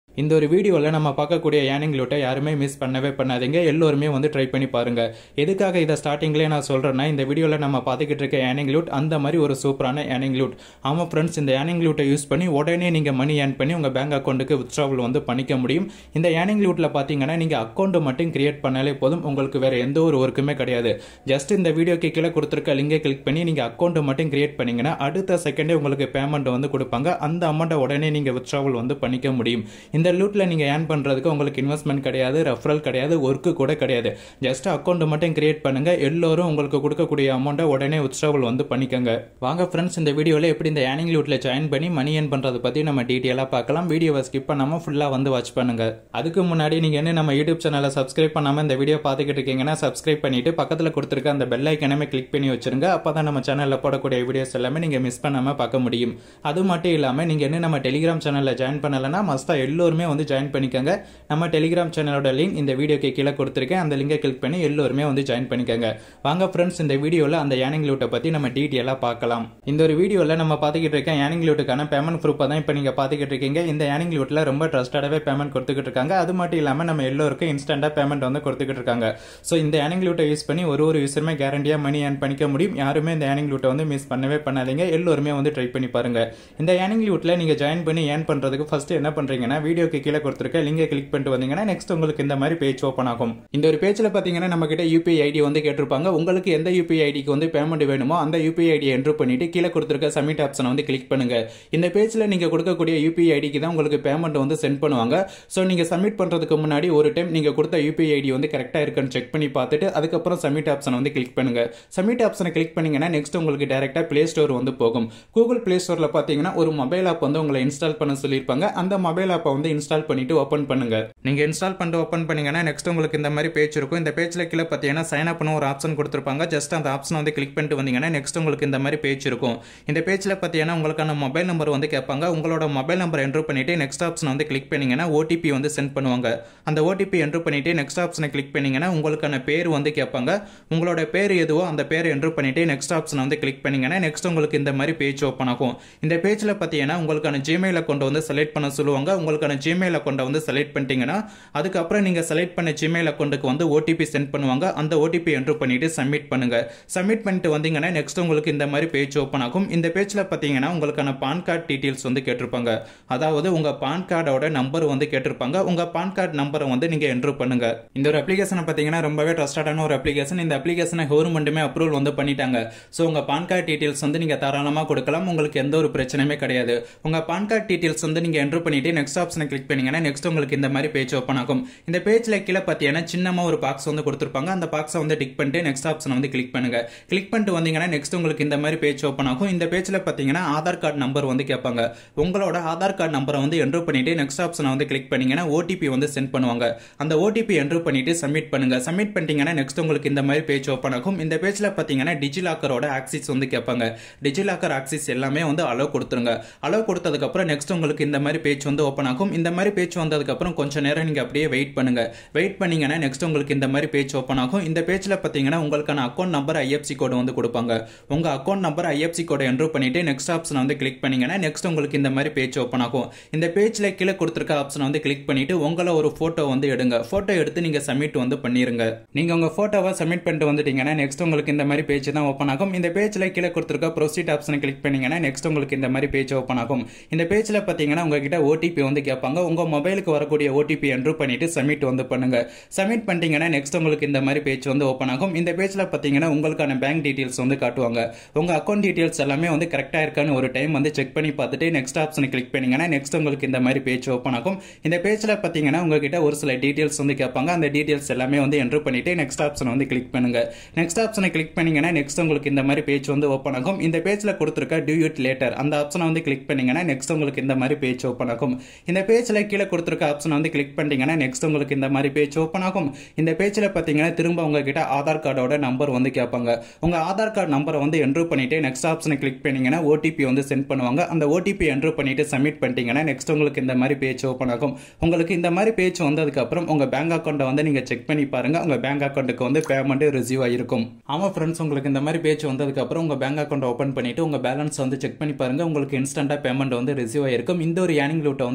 இந்த ஒரு வீடியோவில் நம்ம பார்க்கக்கூடிய ஏர்னிங் லூட்டை யாருமே மிஸ் பண்ணவே பண்ணாதீங்க எல்லோருமே வந்து ட்ரை பண்ணி பாருங்க எதுக்காக இதை ஸ்டார்டிங்லேயே நான் சொல்கிறேன்னா இந்த வீடியோவில் நம்ம பார்த்துக்கிட்டு இருக்க ஏர்னிங் லூட் அந்த மாதிரி ஒரு சூப்பரான ஏர்னிங் லூட் ஆமாம் ஃப்ரெண்ட்ஸ் இந்த ஏர்னிங் லூட்டை யூஸ் பண்ணி உடனே நீங்கள் மணி ஏர்ன் பண்ணி உங்கள் பேங்க் அக்கௌண்ட்டுக்கு வித்ட்ராவல் வந்து பண்ணிக்க முடியும் இந்த ஏர்னிங் லூட்டில் பார்த்தீங்கன்னா நீங்கள் அக்கௌண்ட் மட்டும் கிரியேட் பண்ணாலே போதும் உங்களுக்கு வேறு எந்த ஒரு ஒர்க்குமே கிடையாது ஜஸ்ட் இந்த வீடியோக்கு கீழே கொடுத்துருக்க லிங்கை கிளிக் பண்ணி நீங்கள் அக்கௌண்ட் மட்டும் கிரியேட் பண்ணீங்கன்னா அடுத்த செகண்டே உங்களுக்கு பேமெண்ட் வந்து கொடுப்பாங்க அந்த அமௌண்ட்டை உடனே நீங்கள் வித்ட்ராவல் வந்து பண்ணிக்க முடியும் இந்த லூட்டில் நீங்கள் ஏர்ன் பண்ணுறதுக்கு உங்களுக்கு இன்வெஸ்ட்மெண்ட் கிடையாது ரெஃபரல் கிடையாது ஒர்க்கு கூட கிடையாது ஜஸ்ட் அக்கௌண்ட் மட்டும் கிரியேட் பண்ணுங்க எல்லோரும் உங்களுக்கு கொடுக்கக்கூடிய அமௌண்ட்டை உடனே வித்ட்ராவல் வந்து பண்ணிக்கோங்க வாங்க ஃப்ரெண்ட்ஸ் இந்த வீடியோவில் எப்படி இந்த ஏர்னிங் லூட்டில் ஜாயின் பண்ணி மணி ஏர்ன் பண்ணுறதை பற்றி நம்ம டீட்டெயிலாக பார்க்கலாம் வீடியோவை ஸ்கிப் பண்ணாமல் ஃபுல்லாக வந்து வாட்ச் பண்ணுங்க அதுக்கு முன்னாடி நீங்கள் என்ன நம்ம யூடியூப் சேனலை சப்ஸ்கிரைப் பண்ணாமல் இந்த வீடியோ பார்த்துக்கிட்டு இருக்கீங்கன்னா சப்ஸ்கிரைப் பண்ணிட்டு பக்கத்தில் கொடுத்துருக்க அந்த பெல் ஐக்கனமே கிளிக் பண்ணி வச்சிருங்க அப்போ தான் நம்ம சேனலில் போடக்கூடிய வீடியோஸ் எல்லாமே நீங்கள் மிஸ் பண்ணாமல் பார்க்க முடியும் அது மட்டும் இல்லாமல் நீங்கள் என்ன நம்ம டெலிகிராம் சேனலில் ஜாயின் பண்ணலைன்னா மஸ்ட்டாக எல்லோருமே வந்து ஜாயின் பண்ணிக்கோங்க நம்ம டெலிகிராம் சேனலோட லிங்க் இந்த வீடியோக்கு கீழே கொடுத்துருக்கேன் அந்த லிங்கை கிளிக் பண்ணி எல்லோருமே வந்து ஜாயின் பண்ணிக்கோங்க வாங்க ஃப்ரெண்ட்ஸ் இந்த வீடியோவில் அந்த ஏர்னிங் லூட்டை பற்றி நம்ம டீட்டெயிலாக பார்க்கலாம் இந்த ஒரு வீடியோவில் நம்ம பார்த்துக்கிட்டு இருக்க ஏர்னிங் லூட்டுக்கான பேமெண்ட் ப்ரூஃபை தான் இப்போ நீங்கள் பார்த்துக்கிட்டு இருக்கீங்க இந்த ஏர்னிங் லூட்டில் ரொம்ப ட்ரஸ்டடாகவே பேமெண்ட் கொடுத்துக்கிட்டு இருக்காங்க அது மட்டும் இல்லாமல் நம்ம எல்லோருக்கும் இன்ஸ்டண்ட்டாக பேமெண்ட் வந்து கொடுத்துக்கிட்டு இருக்காங்க ஸோ இந்த ஏர்னிங் லூட்டை யூஸ் பண்ணி ஒரு ஒரு யூஸருமே கேரண்டியாக மணி ஏர்ன் பண்ணிக்க முடியும் யாருமே இந்த ஏர்னிங் லூட்டை வந்து மிஸ் பண்ணவே பண்ணாதீங்க எல்லோருமே வந்து ட்ரை பண்ணி பாருங்க இந்த ஏர்னிங் லூட்டில் நீங்கள் ஜாயின் பண்ணி ஏர்ன் பண்ணுறதுக்கு ஃபர்ஸ்ட் என்ன பண்ணுறீங்கன்னா வீடியோக்கு கீழே கொடுத்துருக்க லிங்கை கிளிக் பண்ணிட்டு வந்தீங்கன்னா நெக்ஸ்ட் உங்களுக்கு இந்த மாதிரி பேஜ் ஓப்பன் ஆகும் இந்த ஒரு பேஜில் பார்த்தீங்கன்னா நம்ம கிட்ட யூபிஐ ஐடி வந்து கேட்டிருப்பாங்க உங்களுக்கு எந்த யூபிஐ ஐடிக்கு வந்து பேமெண்ட் வேணுமோ அந்த யூபிஐ ஐடியை என்ட்ரு பண்ணிட்டு கீழே கொடுத்துருக்க சப்மிட் ஆப்ஷனை வந்து கிளிக் பண்ணுங்க இந்த பேஜில் நீங்க கொடுக்கக்கூடிய யூபிஐ ஐடிக்கு தான் உங்களுக்கு பேமெண்ட் வந்து சென்ட் பண்ணுவாங்க ஸோ நீங்க சப்மிட் பண்றதுக்கு முன்னாடி ஒரு டைம் நீங்க கொடுத்த யூபிஐ ஐடி வந்து கரெக்டாக இருக்குன்னு செக் பண்ணி பார்த்துட்டு அதுக்கப்புறம் சப்மிட் ஆப்ஷனை வந்து கிளிக் பண்ணுங்க சப்மிட் ஆப்ஷனை கிளிக் பண்ணீங்கன்னா நெக்ஸ்ட் உங்களுக்கு டேரக்டா பிளே ஸ்டோர் வந்து போகும் கூகுள் பிளே ஸ்டோர்ல பார்த்தீங்கன்னா ஒரு மொபைல் ஆப் வந்து உங்களை இன்ஸ்டால் பண்ண சொல்லியிருப்பாங்க அந்த மொபைல் ஆப்பை வந்து இன்ஸ்டால் பண்ணிட்டு ஓப்பன் பண்ணுங்க நீங்க இன்ஸ்டால் பண்ணிட்டு ஓப்பன் பண்ணீங்கன்னா நெக்ஸ்ட் உங்களுக்கு இந்த மாதிரி பேஜ் இருக்கும் இந்த பேஜ்ல கீழே பார்த்தீங்கன்னா சைன் அப்னு ஒரு ஆப்ஷன் கொடுத்துருப்பாங்க ஜஸ்ட் அந்த ஆப்ஷன் வந்து கிளிக் பண்ணிட்டு வந்தீங்கன்னா நெக்ஸ்ட் உங்களுக்கு இந்த மாதிரி பேஜ் இருக்கும் இந்த பேஜ்ல பார்த்தீங்கன்னா உங்களுக்கான மொபைல் நம்பர் வந்து கேட்பாங்க உங்களோட மொபைல் நம்பர் என்ட்ரு பண்ணிட்டு நெக்ஸ்ட் ஆப்ஷன் வந்து கிளிக் பண்ணீங்கன்னா ஓடிபி வந்து சென்ட் பண்ணுவாங்க அந்த ஓடிபி என்ட்ரு பண்ணிட்டு நெக்ஸ்ட் ஆப்ஷனை கிளிக் பண்ணீங்கன்னா உங்களுக்கான பேர் வந்து கேட்பாங்க உங்களோட பேர் எதுவோ அந்த பேர் என்ட்ரு பண்ணிட்டு நெக்ஸ்ட் ஆப்ஷனை வந்து கிளிக் பண்ணீங்கன்னா நெக்ஸ்ட் உங்களுக்கு இந்த மாதிரி பேஜ் ஓப்பன் ஆகும் இந்த பேஜ்ல பார்த்தீங்கன்னா உங்களுக்கான ஜிமெயில் அக்கௌண்ட் வந்து செலக்ட் பண்ண சொல்லுவாங்க உங்களுக்கான ஜிமெயில் அக்கௌண்ட்டை வந்து செலக்ட் பண்ணிட்டீங்கன்னா அதுக்கப்புறம் நீங்க செலக்ட் பண்ண ஜிமெயில் அக்கௌண்ட்டுக்கு வந்து ஓடிபி சென்ட் பண்ணுவாங்க அந்த ஓடிபி என்ட்ரு பண்ணிட்டு சப்மிட் பண்ணுங்க சப்மிட் பண்ணிட்டு வந்தீங்கன்னா நெக்ஸ்ட் உங்களுக்கு இந்த மாதிரி பேஜ் ஓப்பன் ஆகும் இந்த பேஜ்ல பார்த்தீங்கன்னா உங்களுக்கான பான் கார்டு டீட்டெயில்ஸ் வந்து கேட்டிருப்பாங்க அதாவது உங்க பான் கார்டோட நம்பர் வந்து கேட்டிருப்பாங்க உங்க பான் கார்டு நம்பரை வந்து நீங்க என்ட்ரு பண்ணுங்க இந்த ஒரு அப்ளிகேஷனை பார்த்தீங்கன்னா ரொம்பவே ட்ரஸ்டடான ஒரு அப்ளிகேஷன் இந்த அப்ளிகேஷனை கவர்மெண்ட்டுமே அப்ரூவல் வந்து பண்ணிட்டாங்க ஸோ உங்க பான் கார்டு டீட்டெயில்ஸ் வந்து நீங்க தாராளமாக கொடுக்கலாம் உங்களுக்கு எந்த ஒரு பிரச்சனையுமே கிடையாது உங்க பான் கார்டு டீட்டெயில்ஸ் வந்து நீங்க என்ட்ரு பண்ணிட்டு நெக்ஸ்ட் ஆப்ஷனை கிளிக் பண்ணீங்கன்னா நெக்ஸ்ட் உங்களுக்கு இந்த மாதிரி பேஜ் ஓப்பன் ஆகும் இந்த பேஜ்ல கீழே பார்த்தீங்கன்னா சின்னமா ஒரு பாக்ஸ் வந்து கொடுத்துருப்பாங்க அந்த பாக்ஸை வந்து டிக் பண்ணிட்டு நெக்ஸ்ட் ஆப்ஷனை வந்து கிளிக் பண்ணுங்க கிளிக் பண்ணிட்டு வந்தீங்கன்னா நெக்ஸ்ட் உங்களுக்கு இந்த மாதிரி பேஜ் ஓப்பன் ஆகும் இந்த பேஜ்ல பார்த்தீங்கன்னா ஆதார் கார்டு நம்பர் வந்து கேட்பாங்க உங்களோட ஆதார் கார்டு நம்பரை வந்து என்ட்ரு பண்ணிட்டு நெக்ஸ்ட் ஆப்ஷனை வந்து கிளிக் பண்ணீங்கன்னா ஓடிபி வந்து சென்ட் பண்ணுவாங்க அந்த ஓடிபி என்ட்ரு பண்ணிட்டு சப்மிட் பண்ணுங்க சப்மிட் பண்ணிட்டீங்கன்னா நெக்ஸ்ட் உங்களுக்கு இந்த மாதிரி பேஜ் ஓப்பன் ஆகும் இந்த பேஜ்ல பார்த்தீங்கன்னா டிஜிலாக்கரோட ஆக்சிஸ் வந்து கேட்பாங்க டிஜிலாக்கர் ஆக்சிஸ் எல்லாமே வந்து அலோவ் கொடுத்துருங்க அலோவ் கொடுத்ததுக்கு அப்புறம் நெக்ஸ்ட் உங்களுக்கு இந்த மாதிரி பேஜ் வந்து ஓப்பன் ஆகும் இந்த மாதிரி பேஜ் வந்ததுக்கு அப்புறம் கொஞ்ச நேரம் நீங்க அப்படியே வெயிட் பண்ணுங்க வெயிட் பண்ணீங்கன்னா நெக்ஸ்ட் உங்களுக்கு இந்த மாதிரி பேஜ் ஓப்பன் ஆகும் இந்த பேஜ்ல பார்த்தீங்கன்னா உங்களுக்கான அக்கௌண்ட் நம்பர் ஐஎஃப்சி கோடு வந்து கொடுப்பாங்க உங்க அக்கௌண்ட் நம்பர் ஐஎஃப்சி கோடை என்ட்ரு பண்ணிட்டு நெக்ஸ்ட் ஆப்ஷன் வந்து கிளிக் பண்ணீங்கன்னா நெக்ஸ்ட் உங்களுக்கு இந்த மாதிரி பேஜ் ஓப்பன் ஆகும் இந்த பேஜ்ல கீழே கொடுத்துருக்க ஆப்ஷன் வந்து கிளிக் பண்ணிட்டு உங்களை ஒரு போட்டோ வந்து எடுங்க போட்டோ எடுத்து நீங்க சப்மிட் வந்து பண்ணிருங்க நீங்க உங்க போட்டோவை சப்மிட் பண்ணிட்டு வந்துட்டீங்கன்னா நெக்ஸ்ட் உங்களுக்கு இந்த மாதிரி பேஜ் தான் ஓப்பன் ஆகும் இந்த பேஜ்ல கீழே கொடுத்துருக்க ப்ரொசீட் ஆப்ஷனை கிளிக் பண்ணீங்கன்னா நெக்ஸ்ட் உங்களுக்கு இந்த மாதிரி பேஜ் ஓப்பன் ஆகும் இந்த பேஜ்ல பாத்தீங்கன்னா உங்ககிட்ட ஓடிபி வந்து கேட்பாங்க உங்க மொபைலுக்கு வரக்கூடிய ஓடிபி என்ட்ரு பண்ணிட்டு சப்மிட் வந்து பண்ணுங்க சப்மிட் பண்ணிட்டீங்கன்னா நெக்ஸ்ட் உங்களுக்கு இந்த மாதிரி பேஜ் வந்து ஓப்பன் ஆகும் இந்த பேஜ்ல பாத்தீங்கன்னா உங்களுக்கான பேங்க் டீடைல்ஸ் வந்து காட்டுவாங்க உங்க அக்கௌண்ட் டீடைல்ஸ் எல்லாமே வந்து கரெக்டா இருக்கான்னு ஒரு டைம் வந்து செக் பண்ணி பார்த்துட்டு நெக்ஸ்ட் ஆப்ஷனை கிளிக் பண்ணீங்கன்னா நெக்ஸ்ட் உங்களுக்கு இந்த மாதிரி பேஜ் ஓப்பன் ஆகும் இந்த பேஜ்ல பாத்தீங்கன்னா உங்ககிட்ட ஒரு சில டீடைல்ஸ் வந்து கேட்பாங்க அந்த டீடைல்ஸ் எல்லாமே வந்து என்ட்ரு பண்ணிட்டு நெக்ஸ்ட் ஆப்ஷனை வந்து கிளிக் பண்ணுங்க நெக்ஸ்ட் ஆப்ஷனை கிளிக் பண்ணீங்கன்னா நெக்ஸ்ட் உங்களுக்கு இந்த மாதிரி பேஜ் வந்து ஓப்பன் ஆகும் இந்த பேஜ்ல கொடுத்துருக்க டியூ இட் லேட்டர் அந்த ஆப்ஷனை வந்து கிளிக் பண்ணீங்கன்னா நெக்ஸ்ட் உங்களுக்கு இந்த மாதிரி பேஜ் ஓப்பன் ஆகும் இந்த பேஜ்ல கீழே கொடுத்துருக்க ஆப்ஷன் வந்து கிளிக் பண்ணிட்டீங்கன்னா நெக்ஸ்ட் உங்களுக்கு இந்த மாதிரி பேஜ் ஓப்பன் ஆகும் இந்த பேஜ்ல பாத்தீங்கன்னா திரும்ப உங்ககிட்ட ஆதார் கார்டோட நம்பர் வந்து கேட்பாங்க உங்க ஆதார் கார்டு நம்பரை வந்து என்ட்ரு பண்ணிட்டு நெக்ஸ்ட் ஆப்ஷனை கிளிக் பண்ணீங்கன்னா ஓடிபி வந்து சென்ட் பண்ணுவாங்க அந்த ஓடிபி என்ட்ரு பண்ணிட்டு சப்மிட் பண்ணிட்டீங்கன்னா நெக்ஸ்ட் உங்களுக்கு இந்த மாதிரி பேஜ் ஓப்பன் ஆகும் உங்களுக்கு இந்த மாதிரி பேஜ் வந்ததுக்கு அப்புறம் உங்க பேங்க் அக்கௌண்ட்டை வந்து நீங்க செக் பண்ணி பாருங்க உங்க பேங்க் அக்கௌண்ட்டுக்கு வந்து பேமெண்ட் ரிசீவ் ஆயிருக்கும் ஆமா ஃப்ரெண்ட்ஸ் உங்களுக்கு இந்த மாதிரி பேஜ் வந்ததுக்கு அப்புறம் உங்க பேங்க் அக்கௌண்ட் ஓப்பன் பண்ணிட்டு உங்க பேலன்ஸ் வந்து செக் பண்ணி பாருங்க உங்களுக்கு இன்ஸ்டன்டா பேமெண்ட் வந்து ரிசீவ் ஆயிருக்கும் இந்த ஒரு ஏர்னிங் லூட்டை வந்து யாருமே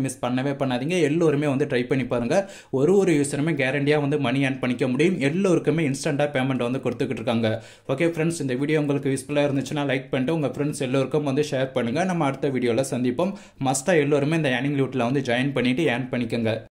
மிஸ் பண்ணவே பண்ணாதீங்க எல்லோருமே வந்து ட்ரை பண்ணி பாருங்க ஒரு ஒரு யூஸருமே கேரண்டியாக வந்து மணி ஏர்ன் பண்ணிக்க முடியும் எல்லோருக்குமே இன்ஸ்டண்ட்டாக பேமெண்ட் வந்து கொடுத்துக்கிட்டு இருக்காங்க ஓகே ஃப்ரெண்ட்ஸ் இந்த வீடியோ உங்களுக்கு யூஸ்ஃபுல்லாக இருந்துச்சுன்னா லைக் பண்ணிட்டு உங்கள் ஃப்ரெண்ட்ஸ் எல்லோருக்கும் வந்து ஷேர் பண்ணுங்கள் நம்ம அடுத்த வீடியோவில் சந்திப்போம் மஸ்ட்டாக எல்லோருமே இந்த ஏர்னிங் லூட்டில் வந்து ஜாயின் பண்ணிவிட்டு ஏர்ன் பண்ணிக்கோங்க